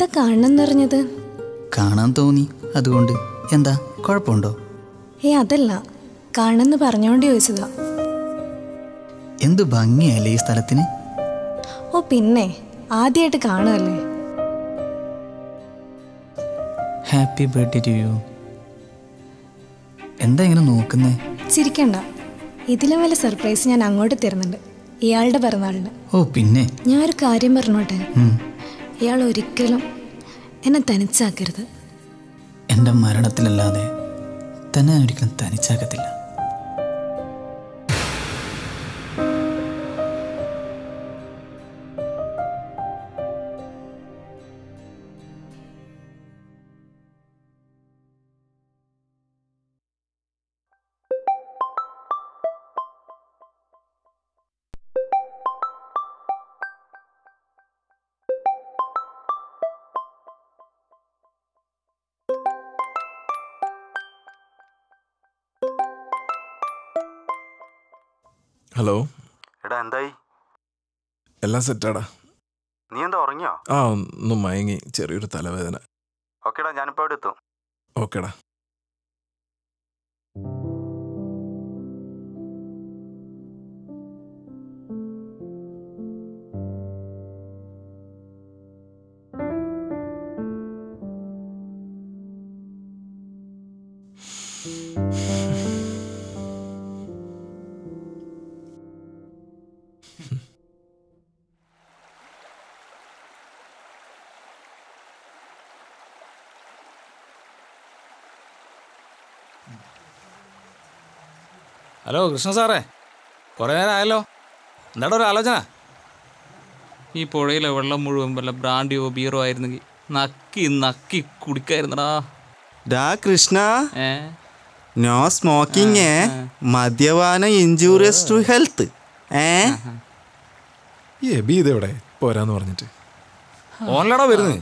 എന്താ കാണണമെന്നറിഞ്ഞത് കാണാൻ തോന്നി അതുകൊണ്ട് എന്താ കുഴപ്പമുണ്ടോ ഏ അതല്ല കാണണമെന്ന് പറഞ്ഞോണ്ട് ചോദിച്ചതാ എന്ത് ഭംഗിയല്ലേ ഈ സ്ഥലത്തിന് ഓ പിന്നെ ആദ്യമായിട്ട് കാണുമല്ലേ ഹാപ്പി ബർത്ത്ഡേ ടു യു എന്താ ഇങ്ങനെ നോക്കുന്നേ ചിരിക്കണ്ട ഇതിലും വലിയ സർപ്രൈസ് ഞാൻ അങ്ങോട്ട് തരുന്നുണ്ട് ഇയാളുടെ പിറന്നാളിന് ഓ പിന്നെ ഞാൻ ഒരു കാര്യം പറഞ്ഞോട്ടെ ഉം. ഇയാൾ ഒരിക്കലും എന്നെ തനിച്ചാക്കരുത് എൻ്റെ മരണത്തിലല്ലാതെ തന്നെ ഞാൻ ഒരിക്കലും തനിച്ചാക്കത്തില്ല ഹലോ എടാ എന്തായി എല്ലാം സെറ്റാടാ നീ എന്താ ഉറങ്ങിയോ ആ ഒന്ന് മയങ്ങി ചെറിയൊരു തലവേദന ഓക്കേടാ ഞാനിപ്പോൾ അവിടെ എത്തും ഓക്കേടാ ഹലോ കൃഷ്ണ സാറേ കുറേ നേരം ആയല്ലോ എന്താടാ ഒരു ആലോചന ഈ പുഴയിലെ വെള്ളം മുഴുവൻ വല്ല ബ്രാൻഡിയോ ബിയറോ ആയിരുന്നെങ്കിൽ നക്കി നക്കി കുടിക്കായിരുന്നടാ ഡാ കൃഷ്ണ ഏ നോ സ്മോക്കിംഗ് മദ്യപാനം ഇഞ്ചൂറിയസ് ടു ഹെൽത്ത് ഏ ഈ എബി ഇതെവിടെ പോരാന്ന് പറഞ്ഞിട്ട് ഓൺലടാ വരുന്നത്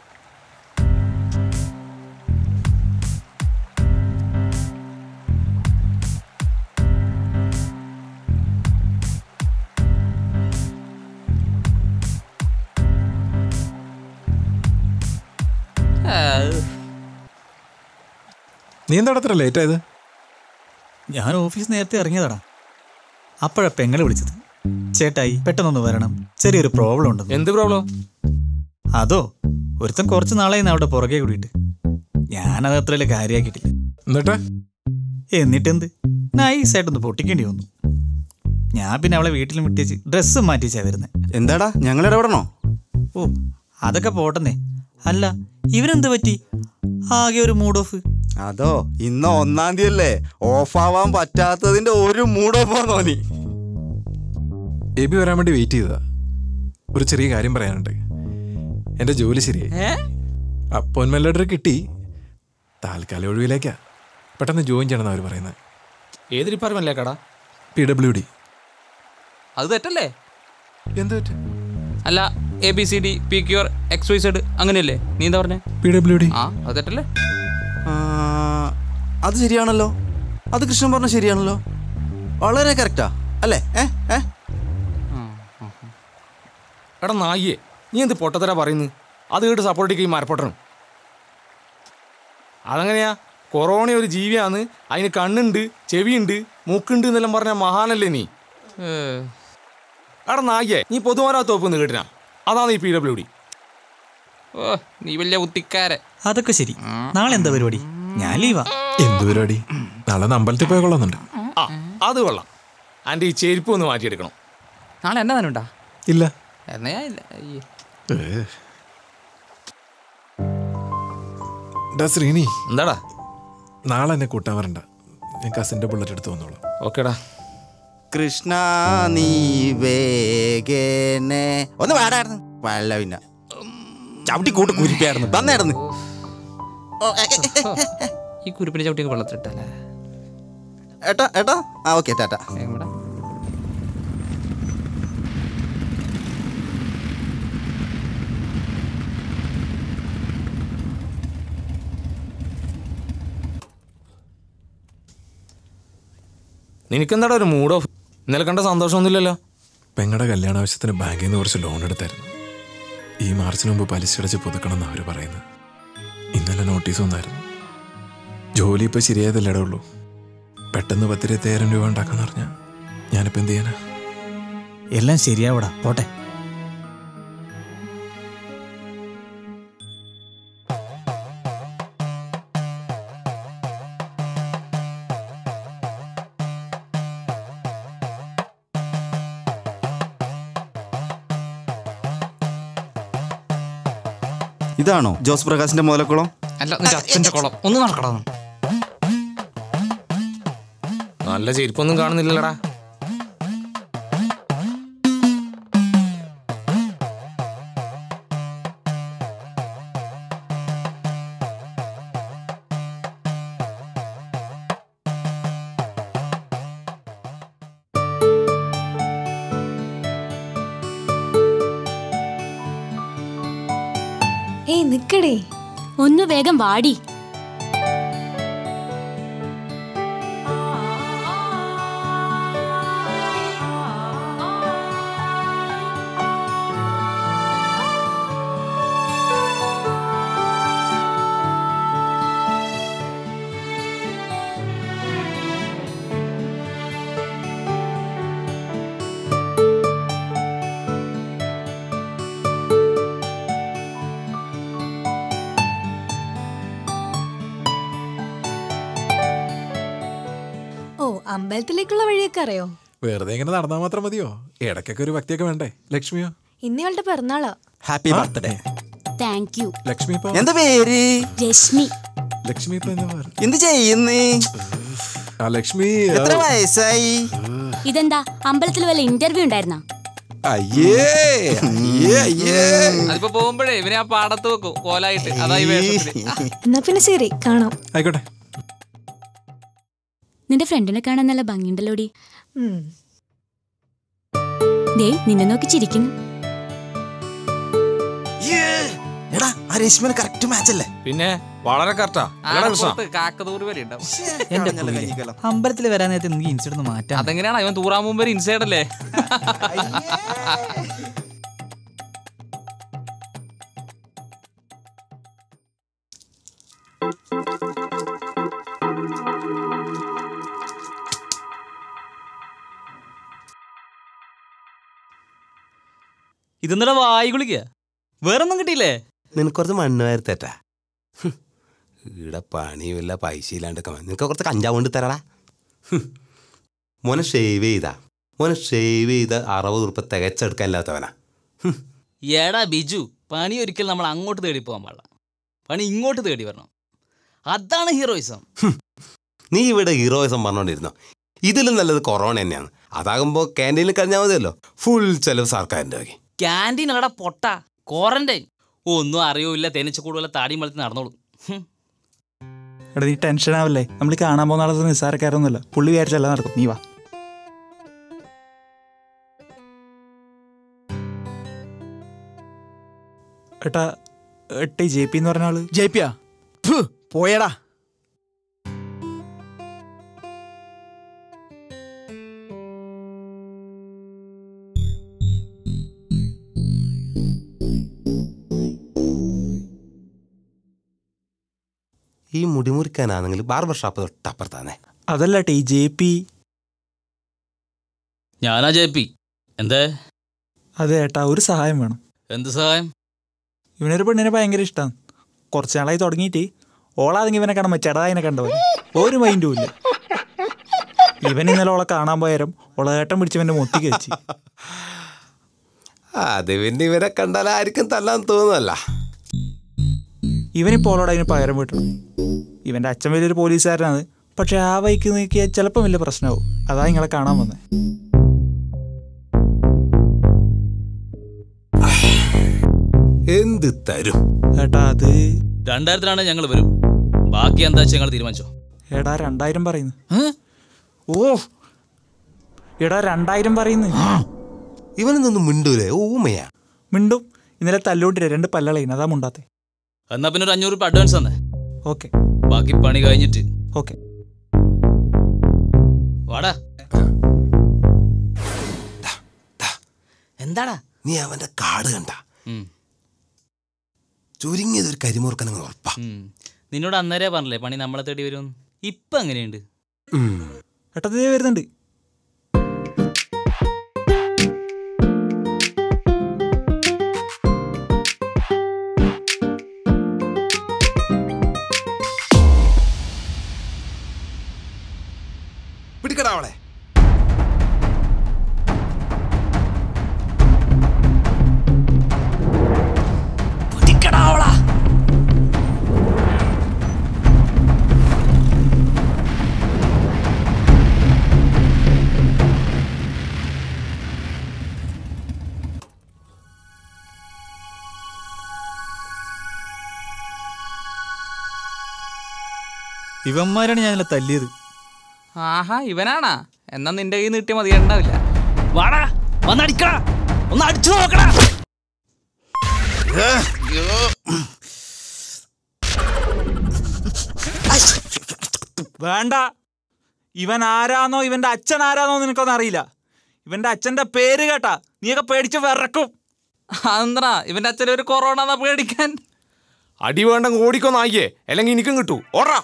നീ എന്താടാ അത്ര ലേറ്റ് ആയത് ഞാൻ ഓഫീസ് നേരത്തെ ഇറങ്ങിയതാടാ അപ്പോഴാ പെങ്ങളെ വിളിച്ചത് ചേട്ടായി പെട്ടെന്നൊന്ന് വരണം ചെറിയൊരു പ്രോബ്ലം ഉണ്ടെന്ന് എന്ത് പ്രോബ്ലം അതോ ഒരുത്തൻ കുറച്ച് നാളായി അവിടെ പുറകെ കൂടിയിട്ട് ഞാനത് അത്ര കാര്യമാക്കിയിട്ടില്ല എന്നിട്ട് എന്നിട്ടെന്ത് നൈസായിട്ടൊന്ന് പൊട്ടിക്കേണ്ടി വന്നു ഞാൻ പിന്നെ അവളെ വീട്ടിൽ വിട്ടേച്ച് ഡ്രസ്സ് മാറ്റിച്ചാ വരുന്നത് എന്താടാ ഞങ്ങൾ ഇടപെടണോ ഓ അതൊക്കെ പോട്ടെന്നേ അല്ല ഇവരെന്ത് പറ്റി ആകെ ഒരു മൂഡ് ഓഫ് അതോ ഇന്ന് ഒന്നാം തീയതി അല്ലേ ഓഫാവാൻ പറ്റാത്തതിന്റെ ഒരു മൂടോഫാ തോന്നി എബി വരാൻ വേണ്ടി വെയിറ്റ് ചെയ്തതാ ഒരു ചെറിയ കാര്യം പറയാനുണ്ട് എൻ്റെ ജോലി ശരിയായി അപ്പോയിൻമെന്റ് ലെറ്റർ കിട്ടി താൽക്കാലിക ഒഴിവിലേക്കാ പെട്ടെന്ന് ജോയിൻ ചെയ്യണമെന്ന് അവർ പറയുന്നത് ഏത് ഡിപ്പാർട്ട്മെന്റിലേക്കാടാ പി ഡബ്ല്യു ഡി അത് തെറ്റല്ലേ എന്ത് പറ്റി അല്ല A B C D P Q R X Y Z അങ്ങനെയല്ലേ നീ എന്താ പറഞ്ഞേ പി ഡബ്ല്യു ഡി ആ അത് തെറ്റല്ലേ ആ, അത് ശരിയാണല്ലോ അത് കൃഷ്ണൻ പറഞ്ഞ ശരിയാണല്ലോ വളരെ കറക്റ്റാ അല്ലേ ഏ ഏ എടാ നായിയെ നീ എന്ത് പൊട്ടത്തരാ പറയുന്നത് അത് കേട്ട് സപ്പോർട്ട് ചെയ്യും മരപ്പൊട്ടണം അതെങ്ങനെയാ കൊറോണ ഒരു ജീവിയാന്ന് അതിന് കണ്ണുണ്ട് ചെവിയുണ്ട് മൂക്കുണ്ട് എന്നെല്ലാം പറഞ്ഞ മഹാനല്ലേ നീ ഏ, എടാ നായിയെ നീ പൊതുവാരാ തോപ്പെന്ന് കേട്ടിനാ അതാണ് ഈ പി ഡബ്ല്യു ഡി ഓ നീ വലിയ കുത്തിക്കാരൻ അതൊക്കെ ശരി നാളെ എന്താ പരിപാടി ഞാൻ ലീവാ എന്ത് പരിപാടി നാളെ ഒന്ന് അമ്പലത്തിൽ പോയി കൊള്ളുന്നുണ്ട് ആ അത് കൊള്ളാം എൻ്റെ ഈ ചെരുപ്പ് ഒന്ന് മാറ്റിയെടുക്കണം നാളെ എന്നെ തന്നെ ഉണ്ടാ ഇല്ല എന്നാ ഞാൻ ഇല്ല അയ്യേ. ഡാ ശ്രീനി എന്താടാ നാളെ എന്നെ കൂട്ടാൻ വരണ്ട ഞാൻ കസിൻ്റെ ബുള്ളറ്റ് എടുത്ത് വന്നോളാം ഓക്കേടാ കൃഷ്ണ നീ വേഗേനെ ഒന്ന് വേടായിരുന്നു വല്ല പിന്നെ ചവിട്ടി കൂട്ട് കുരിപ്പായിരുന്നു തന്നായിരുന്നു ഈ കുരുപ്പിനെ ചവിട്ടിയൊക്കെ വെള്ളത്തിലിട്ടല്ലേ ഏട്ടാ ഏട്ടാ ആ ഓക്കെ ടാറ്റാ എവിടെ നിനക്കെന്താടാ ഒരു മൂഡ് ഓഫ് ഇന്നലെ കണ്ട സന്തോഷമൊന്നുമില്ലല്ലോ പെങ്ങളുടെ കല്യാണ ആവശ്യത്തിന് ബാങ്കിൽ നിന്ന് കുറച്ച് ലോൺ എടുത്തായിരുന്നു ഈ മാർച്ചിന് മുമ്പ് പലിശ അടച്ച് പുതുക്കണം എന്നാണ് അവർ പറയുന്നത് ഇന്നലെ നോട്ടീസ് വന്നായിരുന്നു ജോലി ഇപ്പോൾ ശരിയായതല്ലേടേ ഉള്ളൂ പെട്ടെന്ന് പത്തിരുപത്തയ്യായിരം രൂപ ഉണ്ടാക്കാന്ന് പറഞ്ഞാൽ ഞാനിപ്പോൾ എന്ത് ചെയ്യാനാ എല്ലാം ശരിയാവടാ പോട്ടെ ഇതാണോ ജോസ് പ്രകാശിന്റെ മൂലക്കുളം അല്ല നിന്റെ അച്ഛന്റെ കുളം ഒന്ന് നടക്കടാ നല്ല ചെരുപ്പൊന്നും കാണുന്നില്ലടാ ഏയ് നിക്കടേ ഒന്ന് വേഗം വാടി ഓ അമ്പലത്തിലേക്കുള്ള വഴിയൊക്കെ അറിയോ വെറുതെ ഇങ്ങനെ നടന്നാൽ മാത്രം മതിയോ ഇടയ്ക്കൊക്കെ ഒരു ഭക്തിയൊക്കെ വേണ്ടേ ലക്ഷ്മിയോ ഇന്ന് ഇവളുടെ പിറന്നാളാ happy birthday thank you Lakshmi ഇപ്പൊ എന്താ പേര് രശ്മി ലക്ഷ്മി ഇപ്പൊ എന്താ പറയുക എന്ത് ചെയ്യുന്നേ ആ ലക്ഷ്മി എത്ര വയസ്സായി ഇതെന്താ അമ്പലത്തിൽ വല്ല ഇന്റർവ്യൂ ഉണ്ടായിരുന്നാ അയ്യേ അയ്യേ അയ്യേ അതിപ്പോ പോകുമ്പോഴേ ഇവനെ ആ പാടത്ത് വെക്കും കോലായിട്ട് അതായി വേഷത്തില് ആ, എന്നാ പിന്നെ ശരി കാണാം ആയിക്കോട്ടെ നിന്റെ ഫ്രണ്ടിനെ കാണാൻ നല്ല ഭംഗിയുണ്ടല്ലോടി ഉം. ദേ നിന്നെ നോക്കി ചിരിക്കുന്നു എടാ ആ രശ്മിന് കറക്റ്റ് മാച്ച് അല്ലേ പിന്നെ വളരെ കറക്റ്റാ ആ അല്ലടാ കൃഷ്ണ പുറത്ത് കാക്കതൂറ് വരെ ഉണ്ടാവും എന്റെ കളഞ്ഞല്ലോ കുയിലേ. കഞ്ഞിക്കലം. അമ്പലത്തിൽ വരാൻ നേരത്തെ നിങ്ങൾക്ക് ഇൻസിഡന്റ് മാറ്റാം അതെങ്ങനെയാണ് ഇവൻ തൂറാൻ മുമ്പ് ഒരു ഇൻസൈഡ് അല്ലേ ഇതെന്നടാ വായി കുളിക്ക വേറൊന്നും കിട്ടിയില്ലേ നിനക്ക് കുറച്ച് മണ്ണ് വരുത്തേറ്റാ ഹും. ഈടെ പണിയുമില്ല പൈസ ഇല്ലാണ്ടൊക്കെ വന്ന്. നിനക്ക് കുറച്ച് കഞ്ചാവ് കൊണ്ട് തരാടാ ഹും. മോനെ ഷേവ് ചെയ്താ മോനെ ഷേവ് ചെയ്ത് അറുപത് ഉറുപ്പ തികച്ചെടുക്കാനില്ലാത്തവനാ എടാ ബിജു പണി ഒരിക്കൽ നമ്മൾ അങ്ങോട്ട് തേടി പോകാൻ പാടില്ല പണി ഇങ്ങോട്ട് തേടി വരണം അതാണ് ഹീറോയിസം നീ ഇവിടെ ഹീറോയിസം പറഞ്ഞോണ്ടിരുന്നോ ഇതിലും നല്ലത് കൊറോണ തന്നെയാണ് അതാകുമ്പോൾ ക്യാൻറ്റീനിൽ കഴിഞ്ഞാൽ മതിയല്ലോ ഫുൾ ചെലവ് സർക്കാരിൻ്റെ വകി ക്യാൻറ്റീൻ അല്ലടാ പൊട്ട ക്വാറന്റൈൻ ഒന്നും അറിയൂല്ല തേനീച്ച കൂടുതൽ താടിയും വളർത്തി നടന്നോളൂ ഹും. എടാ നീ ടെൻഷൻ ആവല്ലേ നമ്മൾ കാണാൻ പോകുന്ന ആളത് നിസ്സാരക്കാരൊന്നുമല്ല പുള്ളി വിചാരിച്ചല്ല നടക്കും നീ വാ ഏട്ടാ ഏട്ടാ ജെ പി എന്ന് പറഞ്ഞ ആള് ജയിപ്പിയാ പോയടാ ഈ മുടി മുറിക്കാനാണെങ്കിൽ ബാർബർ ഷോപ്പ് തൊട്ടപ്പുറത്താണേ അതല്ല ഏട്ടാ ഈ ജെ പി ഞാനാ ജെ പി എന്തേ അതെ ഏട്ടാ ഒരു സഹായം വേണം എന്ത് സഹായം ഇവനൊരു പെണ്ണിനെ ഭയങ്കര ഇഷ്ടമാണ് കുറച്ച് നാളായി തുടങ്ങിയിട്ട് ഓളാതെങ്കിൽ ഇവനെ കാണാൻ ചെടാതിനെ കണ്ടവൻ ഒരു മൈൻഡും ഇല്ല ഇവൻ ഇന്നലെ ഓളെ കാണാൻ പോയാലും ഓളെ ഏട്ടൻ പിടിച്ചവൻ്റെ മൊത്തിക്ക് വെച്ച് അത് പിന്നെ ഇവരെ കണ്ടാൽ ആർക്കും തല്ലാൻ തോന്നുന്നല്ല ഇവനിപ്പോൾ ഓളോട് അതിന് പകരം വിട്ടണം ഇവൻ്റെ അച്ഛൻ വലിയൊരു പോലീസുകാരനാണ് പക്ഷെ ആ വഴിക്ക് നീക്കിയാൽ ചിലപ്പം വലിയ പ്രശ്നമാവും അതാ നിങ്ങളെ കാണാൻ വന്നത് എന്ത് തരും ഏട്ടാ അത് രണ്ടായിരത്തിലാണ് ഞങ്ങൾ വരും ബാക്കി എന്താ വെച്ചാൽ ഞങ്ങൾ തീരുമാനിച്ചോ എടാ രണ്ടായിരം പറയുന്നു ഏ? ഓ എടാ രണ്ടായിരം പറയുന്നു ഇവനൊന്നും മിണ്ടൂലേ ഊമയാ മിണ്ടും ഇന്നലെ തല്ലോണ്ടില്ല രണ്ട് പല്ലളയിന് അതാ മുണ്ടാത്തെ എന്നാ പിന്നെ ഒരു അഞ്ഞൂറ് രൂപ അഡ്വാൻസ് തന്നെ ഓക്കെ ബാക്കി പണി കഴിഞ്ഞിട്ട് ഓക്കെ വാടാ എന്താടാ നീ അവന്റെ കാട് കണ്ട ഉം. ചുരുങ്ങിയത് ഒരു കരിമുറുക്കൻ നിങ്ങൾ ഉറപ്പാ ഉം. നിന്നോട് അന്നേരേ പറഞ്ഞില്ലേ പണി നമ്മളെ തേടി വരും ഇപ്പൊ എങ്ങനെയുണ്ട് ഉം. ഏട്ടത്തേ വരുന്നുണ്ട് പിടിക്കടാ അവളെ ഇവന്മാരാണ് ഞാൻ ഇന്നലെ തല്ലിയത് ആഹാ ഇവനാണാ എന്നാ നിന്റെ കയ്യിൽ നിന്ന് കിട്ടിയ മതിയുണ്ടാവില്ല വാടാ വന്നടിക്കടാ ഒന്ന് അടിച്ചു നോക്കടാ വേണ്ട ഇവൻ ആരാന്നോ ഇവന്റെ അച്ഛൻ ആരാന്നോ നിനക്കൊന്നും അറിയില്ല ഇവന്റെ അച്ഛന്റെ പേര് കേട്ടാ നീയൊക്കെ പേടിച്ച് വിറക്കും എന്താ ഇവന്റെ അച്ഛൻ ഒരു കൊറോണ എന്നാ പേടിക്കാൻ അടി വേണ്ട ഓടിക്കൊന്നായിക്കേ അല്ലെങ്കിൽ എനിക്കും കിട്ടൂ ഓടാ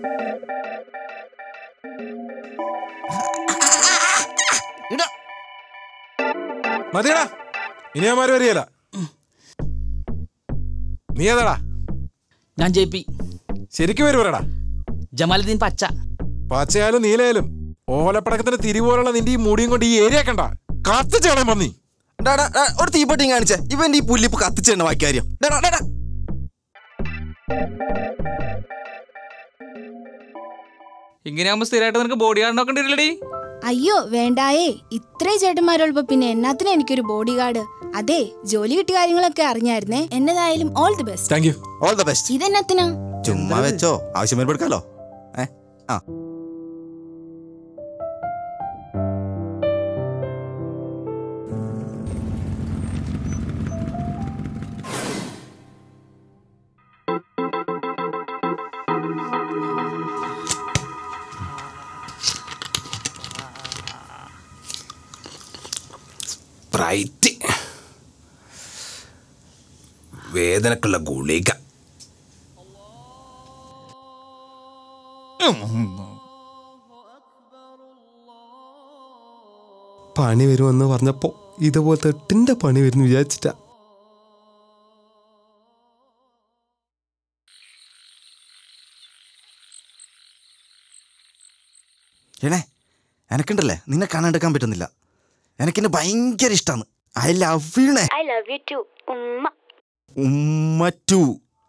മതിയടാ ഇനി അവന്മാര് വരികയില്ല നീ ഏതാടാ ഞാൻ ജെ പി ശരിക്കും വരും പറയടാ ജമാലുദ്ദീൻ പച്ച പച്ചയായാലും നീലയായാലും ഓലപ്പടക്കത്തിന് തിരിപോലുള്ള നിന്റെ ഈ മുടിയും കൊണ്ട് ഈ ഏരിയ കണ്ട കത്തിച്ചേടാൻ പന്നി ഡാ, ഡാ, ഡാ, ഒരു തീപ്പെട്ടിയും കാണിച്ചേ ഇവന്റെ ഈ പുല്ലിപ്പ് കത്തിച്ചെണ്ണ ബാക്കി കാര്യം ഡാ, ഡാ, ഡാ, ഡാ. ഇങ്ങനെയാകുമ്പോ സ്ഥിരമായിട്ട് നിനക്ക് ബോഡി ഗാർഡ് നോക്കണ്ടില്ലടി അയ്യോ വേണ്ടായേ ഇത്രേ ചേട്ടന്മാരുള്ളപ്പോ പിന്നെ എന്നാത്തിനാ എനിക്കൊരു ബോഡി ഗാർഡ് അതെ ജോലി കിട്ടിയ കാര്യങ്ങളൊക്കെ അറിഞ്ഞായിരുന്നേ എന്നതായാലും all the best thank you all the best ഇതെന്നത്തിനാ ചുമ്മാ വെച്ചോ ആവശ്യം വരുമ്പോ എടുക്കാലോ ഏ ആ ബ്രൈറ്റ് വേദനക്കുള്ള ഗുളിക പണി വരുമെന്ന് പറഞ്ഞപ്പോ ഇതുപോലത്തെ എട്ടിന്റെ പണി വരുന്നു വിചാരിച്ചിട്ടാ ഏണേ എനക്കുണ്ടല്ലേ നിന്നെ കാണാണ്ടെടുക്കാൻ പറ്റുന്നില്ല എനക്കെന്നെ ഭയങ്കര ഇഷ്ടമാണ് ഐ ലവ് യുണേ ഐ ലവ് യു ടു ഉമ്മ ഉമ്മ ടു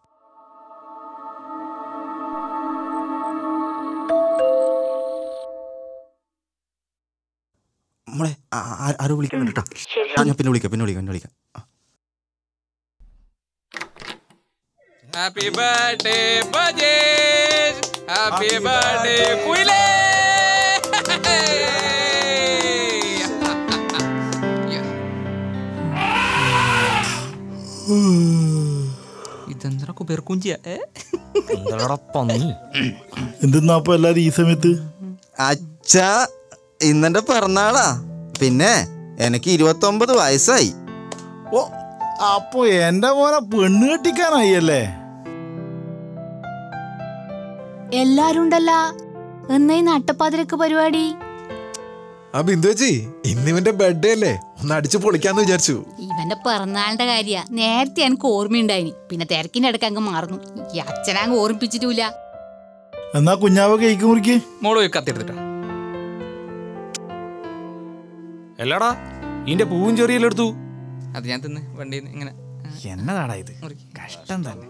മോളെ ആ- ആ- ആരോ വിളിക്കുന്നുണ്ട് കേട്ടോ ആ, ഞാൻ പിന്നെ വിളിക്കാം പിന്നെ വിളിക്കാം പിന്നെ വിളിക്കാം ആ. Happy birthday Bajesh happy birthday കുയിലേ ഇതെന്താ കുബേർക്കുഞ്ചിയ എന്താടാ പന്നി എന്തെന്നാ എല്ലാരും ഈ സമയത്ത് അച്ഛാ ഇന്നെന്റെ പിറന്നാളാ പിന്നെ എനിക്ക് ഇരുപത്തൊമ്പത് വയസ്സായി ഓ അപ്പൊ എന്റെ മോനെ പെണ്ണ് കെട്ടിക്കാനായി അല്ലേ എല്ലാരും ഉണ്ടല്ല എന്നാ ഈ നട്ടപ്പാതിരക്ക് പരിപാടി ആ ബിന്ദു വെച്ചി ഇന്നിവന്റെ ബർത്ത്ഡേ അല്ലേ ഒന്ന് അടിച്ചു പൊളിക്കാന്ന് വിചാരിച്ചു ഇവന്റെ പിറന്നാളിന്റെ കാര്യ നേരത്തെ എനിക്ക് ഓർമ്മയുണ്ടായിനി പിന്നെ തിരക്കിന്റെ ഇടയ്ക്ക് അങ്ങ് മറന്നു ഈ അച്ഛനങ്ങ് ഓർമ്മിപ്പിച്ചിട്ടില്ല എന്നാ കുഞ്ഞാവ കേക്ക് മുറിക്ക് മോള് പോയി കത്തിയെടുത്തിട്ടാ അല്ലടാ ഇതിന്റെ പൂവും ചെറിയെല്ലാം എടുത്തു അത് ഞാൻ തിന്ന് വണ്ടിയിൽ നിന്ന് ഇങ്ങനെ എന്നതാടാ ഇത് മുറിക്ക്. കഷ്ടം തന്നെ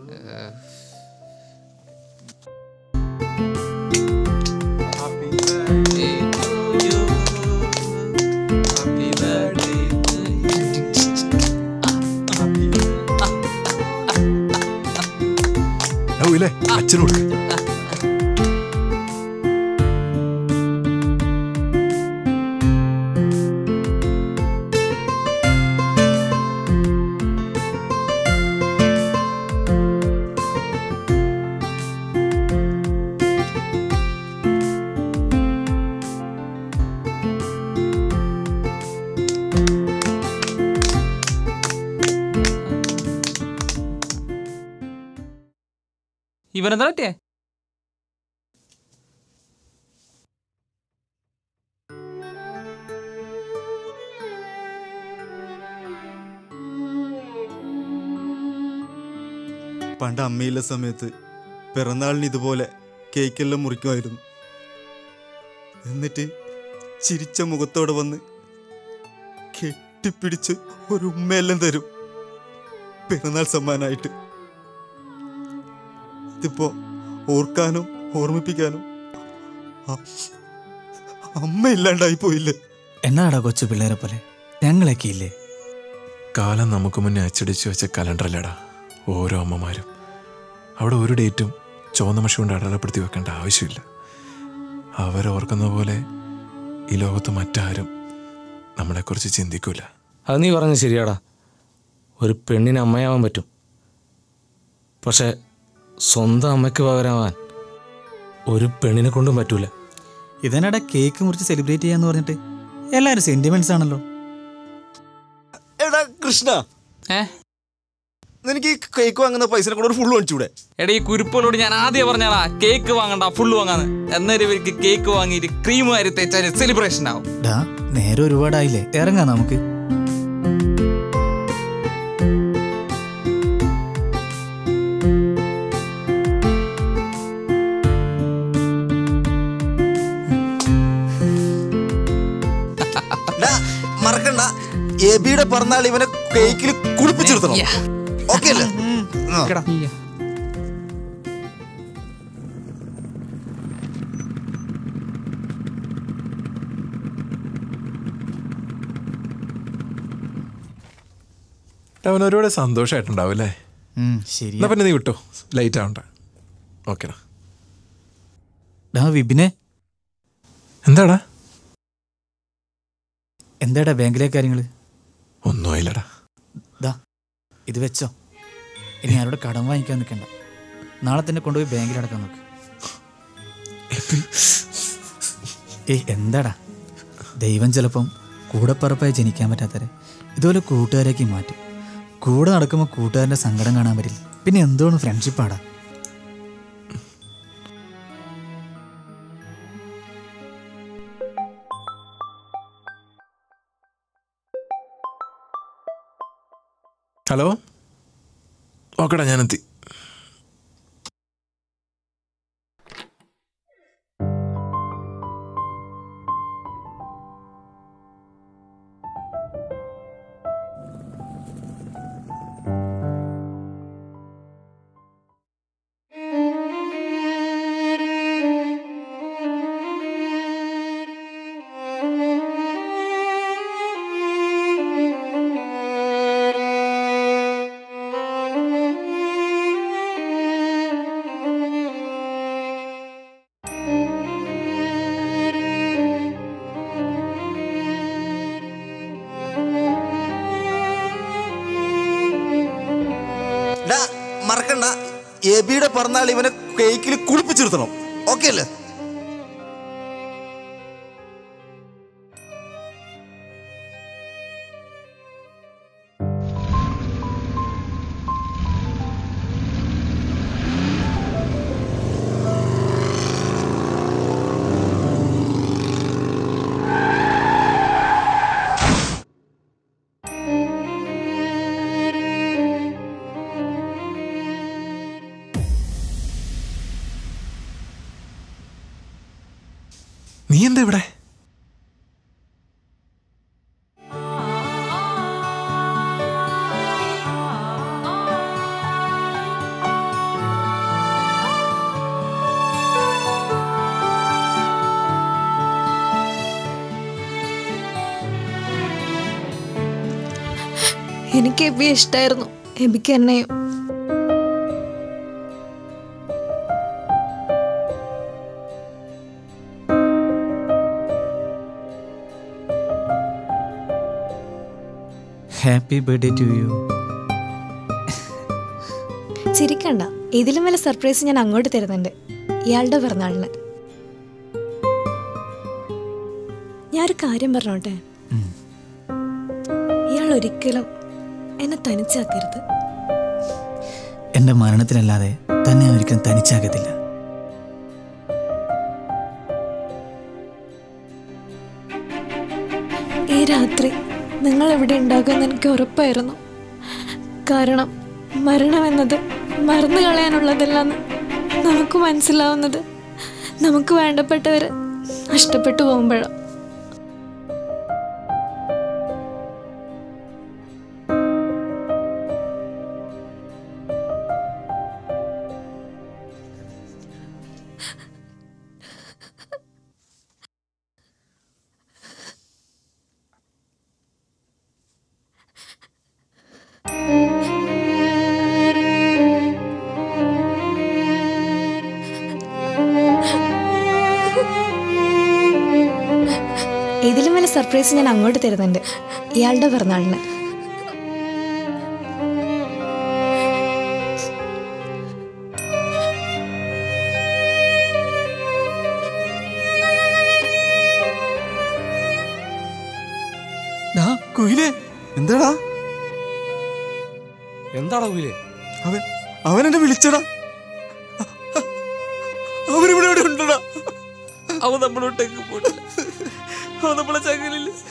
ഓ ഇല്ലേ അച്ഛനോട് ഇവനെന്താ പറ്റിയേ പണ്ട് അമ്മയില്ല സമയത്ത് പിറന്നാളിന് ഇതുപോലെ കേക്കെല്ലാം മുറിക്കുമായിരുന്നു എന്നിട്ട് ചിരിച്ച മുഖത്തോടെ വന്ന് കെട്ടിപ്പിടിച്ച് ഒരു ഉമ്മയെല്ലാം തരും പിറന്നാൾ സമ്മാനായിട്ട് ഇതിപ്പോ ഓർക്കാനോ ഓർമ്മിപ്പിക്കാനോ അ- അമ്മ ഇല്ലാണ്ടായി പോയില്ലേ എന്നാടാ കൊച്ചു പിള്ളേരെ പോലെ ഞങ്ങളൊക്കെ ഇല്ലേ കാലം നമുക്ക് മുന്നേ അച്ചടിച്ചു വെച്ച കലണ്ടറല്ലടാ ഓരോ അമ്മമാരും അവിടെ ഒരു ഡേറ്റും ചുവന്ന മഷി കൊണ്ട് അടയാളപ്പെടുത്തി വെക്കേണ്ട ആവശ്യമില്ല അവരോർക്കുന്ന പോലെ ഈ ലോകത്ത് മറ്റാരും നമ്മളെക്കുറിച്ച് ചിന്തിക്കൂല അത് നീ പറഞ്ഞത് ശരിയാടാ ഒരു പെണ്ണിന് അമ്മയാവാൻ പറ്റും പക്ഷെ സ്വന്തം അമ്മയ്ക്ക് പകരമാവാൻ ഒരു പെണ്ണിനെ കൊണ്ടും പറ്റൂല ഇതെന്നാടാ കേക്ക് മുറിച്ച് സെലിബ്രേറ്റ് ചെയ്യാന്ന് പറഞ്ഞിട്ട് എല്ലാവരും സെന്റിമെന്റ്സ് ആണല്ലോ എടാ കൃഷ്ണ ഏ നിനക്ക് ഈ കേക്ക് വാങ്ങുന്ന പൈസ കൂടെ ഒരു ഫുള്ള് മേടിച്ചൂടെ എടാ ഈ കുരുപ്പോളോട് ഞാൻ ആദ്യം പറഞ്ഞാടാ കേക്ക് വാങ്ങണ്ട ഫുള്ള് വാങ്ങാന്ന് എന്നേരം ഇവർക്ക് കേക്ക് വാങ്ങിയിട്ട് ക്രീം വാരി തേച്ചാൽ സെലിബ്രേഷൻ ആവും ഡാ നേരെ ഒരുപാടായില്ലേ ഇറങ്ങാം നമുക്ക് ഡാ, മറക്കണ്ട എബിയുടെ പിറന്നാൾ ഇവനെ കേക്കിൽ കുളിപ്പിച്ചെടുത്തണം ഓക്കെ അല്ലേ ആ. അവൻ ഒരുപാട് സന്തോഷമായിട്ടുണ്ടാവും അല്ലേ ഉം, ശരിയാ എന്നാ പിന്നെ നീ വിട്ടോ ലൈറ്റ് ആവണ്ട ഓക്കെടാ ഡാ വിപിനെ എന്താടാ എന്താടാ ബാങ്കിലെ കാര്യങ്ങള് ഒന്നും ആയില്ലടാ ദാ ഇത് വെച്ചോ ഇനി ആരോട് കടം വാങ്ങിക്കാൻ നിൽക്കണ്ട നാളെ തന്നെ കൊണ്ടുപോയി ബാങ്കിൽ അടക്കാൻ നോക്ക് ഏയ് എന്താടാ ദൈവം ചിലപ്പം കൂടെപ്പറപ്പായി ജനിക്കാൻ പറ്റാത്തവരെ ഇതുപോലെ കൂട്ടുകാരേക്ക് മാറ്റും കൂടെ നടക്കുമ്പോൾ കൂട്ടുകാരൻ്റെ സങ്കടം കാണാൻ പറ്റില്ല പിന്നെ എന്തോന്ന് ഫ്രണ്ട്ഷിപ്പാടാ ഹലോ ഓക്കെടാ ഞാനെത്തി ഡാ, മറക്കണ്ട എബിയുടെ പിറന്നാൾ ഇവനെ കേക്കിൽ കുളിപ്പിച്ചെടുത്തണം ഓക്കെ അല്ലേ നീ എന്താ ഇവിടെ എനിക്ക് എബിയെ ഇഷ്ടമായിരുന്നു എബിക്ക് എന്നെയും ഹാപ്പി ബർത്ത്ഡേ ടു യു ചിരിക്കണ്ട ഇതിലും വല്ല സർപ്രൈസ് ഞാൻ അങ്ങോട്ട് തരുന്നുണ്ട് ഇയാളുടെ പിറന്നാളിന് ഞാനൊരു കാര്യം പറഞ്ഞോട്ടെ ഇയാൾ ഒരിക്കലും എന്നെ തനിച്ചാക്കരുത് എൻ്റെ മരണത്തിനല്ലാതെ തന്നെ ഒരിക്കലും തനിച്ചാകത്തില്ല ഈ രാത്രി നിങ്ങൾ എവിടെ ഉണ്ടാകുമെന്ന് എനിക്ക് ഉറപ്പായിരുന്നു കാരണം മരണം എന്നത് മറന്നു കളയാനുള്ളതല്ലെന്ന് നമുക്ക് മനസ്സിലാവുന്നത് നമുക്ക് വേണ്ടപ്പെട്ടവർ നഷ്ടപ്പെട്ടു പോകുമ്പോഴാണ് ഇതിലും വലിയ സർപ്രൈസ് ഞാൻ അങ്ങോട്ട് തരുന്നുണ്ട് ഇയാളുടെ പിറന്നാളിന് കുയിലേ എന്താടാ എന്താടാ കുയിലേ അവൻ അവൻ എന്നെ വിളിച്ചടാ അവരിവിടെ ഇവിടെ ഉണ്ടടാ അവൻ നമ്മളോട്ടേക്ക് പോയിട്ടില്ല അവൻ നമ്മളെ ചങ്ങലില്ല